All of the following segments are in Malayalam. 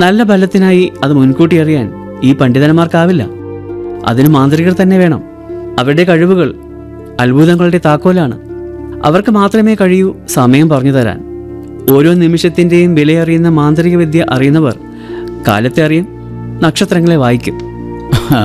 നല്ല ഫലത്തിനായി അത് മുൻകൂട്ടി അറിയാൻ ഈ പണ്ഡിതന്മാർക്കാവില്ല അതിന് മാന്ത്രികർ തന്നെ വേണം അവരുടെ കഴിവുകൾ അത്ഭുതങ്ങളുടെ താക്കോലാണ് അവർക്ക് മാത്രമേ കഴിയൂ സമയം പറഞ്ഞു തരാൻ ഓരോ നിമിഷത്തിൻ്റെയും വിലയറിയുന്ന മാന്ത്രിക വിദ്യ അറിയുന്നവർ കാലത്തെ അറിയും നക്ഷത്രങ്ങളെ വായിക്കും ആ.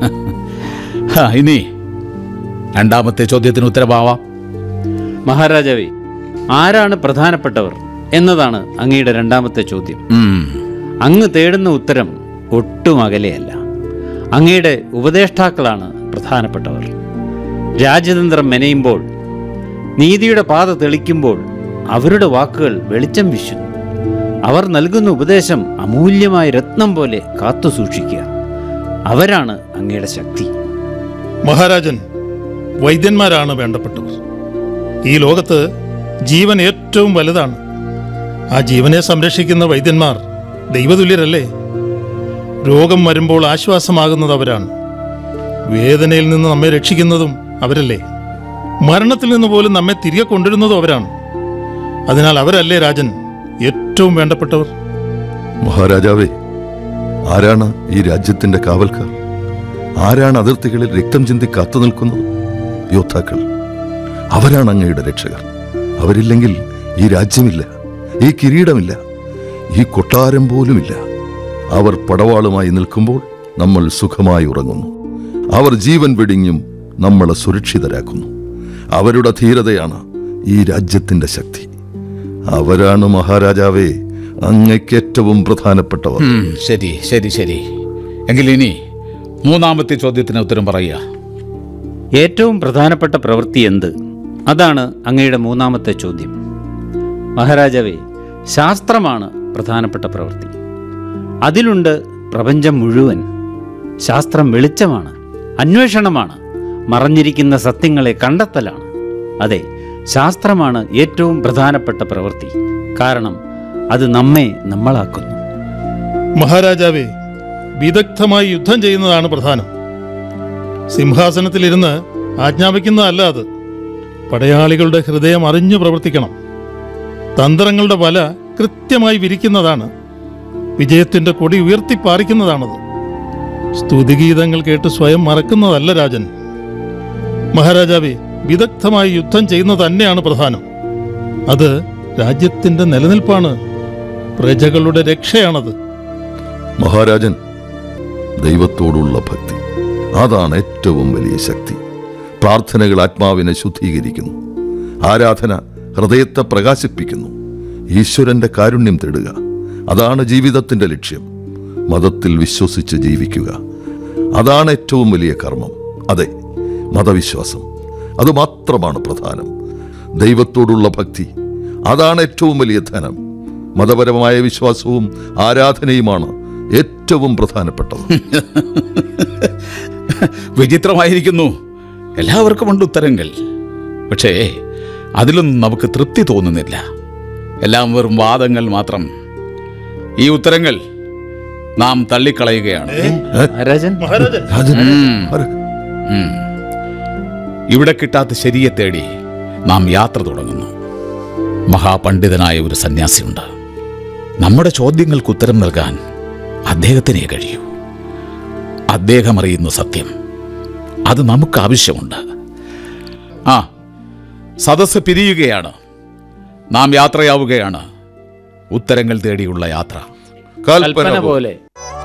ആ, ഇനി രണ്ടാമത്തെ ചോദ്യത്തിന് ഉത്തരവാവാം മഹാരാജാവേ ആരാണ് പ്രധാനപ്പെട്ടവർ എന്നതാണ് അങ്ങയുടെ രണ്ടാമത്തെ ചോദ്യം ഉം. അങ്ങ് തേടുന്ന ഉത്തരം ഒട്ടും അകലെയല്ല അങ്ങയുടെ ഉപദേഷ്ടാക്കളാണ് പ്രധാനപ്പെട്ടവർ രാജ്യതന്ത്രം മെനയുമ്പോൾ നീതിയുടെ പാത തെളിക്കുമ്പോൾ അവരുടെ വാക്കുകൾ വെളിച്ചം വീശുന്നു അവർ നൽകുന്ന ഉപദേശം അമൂല്യമായ രത്നം പോലെ കാത്തു സൂക്ഷിക്കുക അവരാണ് അങ്ങയുടെ ശക്തി മഹാരാജൻ വൈദ്യന്മാരാണ് വേണ്ടപ്പെട്ടവർ ഈ ലോകത്ത് ജീവൻ ഏറ്റവും വലുതാണ് ആ ജീവനെ സംരക്ഷിക്കുന്ന വൈദ്യന്മാർ ദൈവതുല്യരല്ലേ രോഗം വരുമ്പോൾ ആശ്വാസമാകുന്നത് അവരാണ് വേദനയിൽ നിന്ന് നമ്മെ രക്ഷിക്കുന്നതും അവരല്ലേ മരണത്തിൽ നിന്ന് പോലും നമ്മെ തിരികെ കൊണ്ടുവരുന്നതും അവരാണ് അതിനാൽ അവരല്ലേ രാജൻ ഏറ്റവും വേണ്ടപ്പെട്ടവർ മഹാരാജാവേ ആരാണ് ഈ രാജ്യത്തിന്റെ കാവൽക്കാർ ആരാണ് അതിർത്തികളിൽ രക്തം ചിന്തി കാത്തു നിൽക്കുന്നത് യോദ്ധാക്കൾ അവരാണ് അങ്ങയുടെ രക്ഷകർ അവരില്ലെങ്കിൽ ഈ രാജ്യമില്ല ഈ കിരീടമില്ല ഈ കൊട്ടാരം പോലുമില്ല അവർ പടവാളുമായി നിൽക്കുമ്പോൾ നമ്മൾ സുഖമായി ഉറങ്ങുന്നു അവർ ജീവൻ വെടിഞ്ഞും നമ്മളെ സുരക്ഷിതരാക്കുന്നു അവരുടെ ധീരതയാണ് ഈ രാജ്യത്തിന്റെ ശക്തി അവരാണ് മഹാരാജാവേ അങ്ങയ്ക്ക് ഏറ്റവും പ്രധാനപ്പെട്ടവർ ഉം, ശരി ശരി ശരി എങ്കിൽ ഇനി മൂന്നാമത്തെ ചോദ്യത്തിന് ഉത്തരം പറയുക ഏറ്റവും പ്രധാനപ്പെട്ട പ്രവൃത്തി എന്ത് അതാണ് അങ്ങയുടെ മൂന്നാമത്തെ ചോദ്യം മഹാരാജാവേ ശാസ്ത്രമാണ് പ്രധാനപ്പെട്ട പ്രവൃത്തി അതിലുണ്ട് പ്രപഞ്ചം മുഴുവൻ ശാസ്ത്രം വെളിച്ചമാണ് അന്വേഷണമാണ് മറഞ്ഞിരിക്കുന്ന സത്യങ്ങളെ കണ്ടെത്തലാണ് അതെ ശാസ്ത്രമാണ് ഏറ്റവും പ്രധാനപ്പെട്ട പ്രവൃത്തി കാരണം അത് നമ്മെ നമ്മളാക്കുന്നു മഹാരാജാവേ വിദഗ്ധമായി യുദ്ധം ചെയ്യുന്നതാണ് പ്രധാനം സിംഹാസനത്തിലിരുന്ന് ആജ്ഞാപിക്കുന്നതല്ല അത് പടയാളികളുടെ ഹൃദയം അറിഞ്ഞു പ്രവർത്തിക്കണം തന്ത്രങ്ങളുടെ വല കൃത്യമായി വിരിക്കുന്നതാണ് വിജയത്തിന്റെ കൊടി ഉയർത്തിപ്പാറിക്കുന്നതാണത് സ്തുതിഗീതങ്ങൾ കേട്ട് സ്വയം മറക്കുന്നതല്ല രാജൻ മഹാരാജാവേ വിദഗ്ധമായി യുദ്ധം ചെയ്യുന്നത് തന്നെയാണ് പ്രധാനം അത് രാജ്യത്തിന്റെ നിലനിൽപ്പാണ് പ്രജകളുടെ രക്ഷയാണത് മഹാരാജൻ ദൈവത്തോടുള്ള ഭക്തി അതാണ് ഏറ്റവും വലിയ ശക്തി പ്രാർത്ഥനകൾ ആത്മാവിനെ ശുദ്ധീകരിക്കുന്നു ആരാധന ഹൃദയത്തെ പ്രകാശിപ്പിക്കുന്നു ഈശ്വരന്റെ കാരുണ്യം തേടുക അതാണ് ജീവിതത്തിന്റെ ലക്ഷ്യം മതത്തിൽ വിശ്വസിച്ച് ജീവിക്കുക അതാണ് ഏറ്റവും വലിയ കർമ്മം അതെ മതവിശ്വാസം അത് മാത്രമാണ് പ്രധാനം ദൈവത്തോടുള്ള ഭക്തി അതാണ് ഏറ്റവും വലിയ ധനം മതപരമായ വിശ്വാസവും ആരാധനയുമാണ് ഏറ്റവും പ്രധാനപ്പെട്ടത് വിചിത്രമായിരിക്കുന്നു എല്ലാവർക്കും ഉണ്ട് ഉത്തരങ്ങൾ പക്ഷേ അതിലൊന്നും നമുക്ക് തൃപ്തി തോന്നുന്നില്ല എല്ലാം വെറും വാദങ്ങൾ മാത്രം ഈ ഉത്തരങ്ങൾ നാം തള്ളിക്കളയുകയാണ് മഹാരാജൻ മഹാരാജൻ രാജൻ ഉം. ആര്? ഉം. ഇവിടെ കിട്ടാത്ത ശരിയെ തേടി നാം യാത്ര തുടങ്ങുന്നു മഹാപണ്ഡിതനായ ഒരു സന്യാസിയുണ്ട് നമ്മുടെ ചോദ്യങ്ങൾക്ക് ഉത്തരം നൽകാൻ അദ്ദേഹത്തിനേ കഴിയൂ അദ്ദേഹം അറിയുന്ന സത്യം അത് നമുക്ക് ആവശ്യമുണ്ട് ആ സദസ്സ് പിരിയുകയാണ് നാം യാത്രയാവുകയാണ് ഉത്തരങ്ങൾ തേടിയുള്ള യാത്ര കൽപ്പന കൽപ്പന പോലെ പോലെ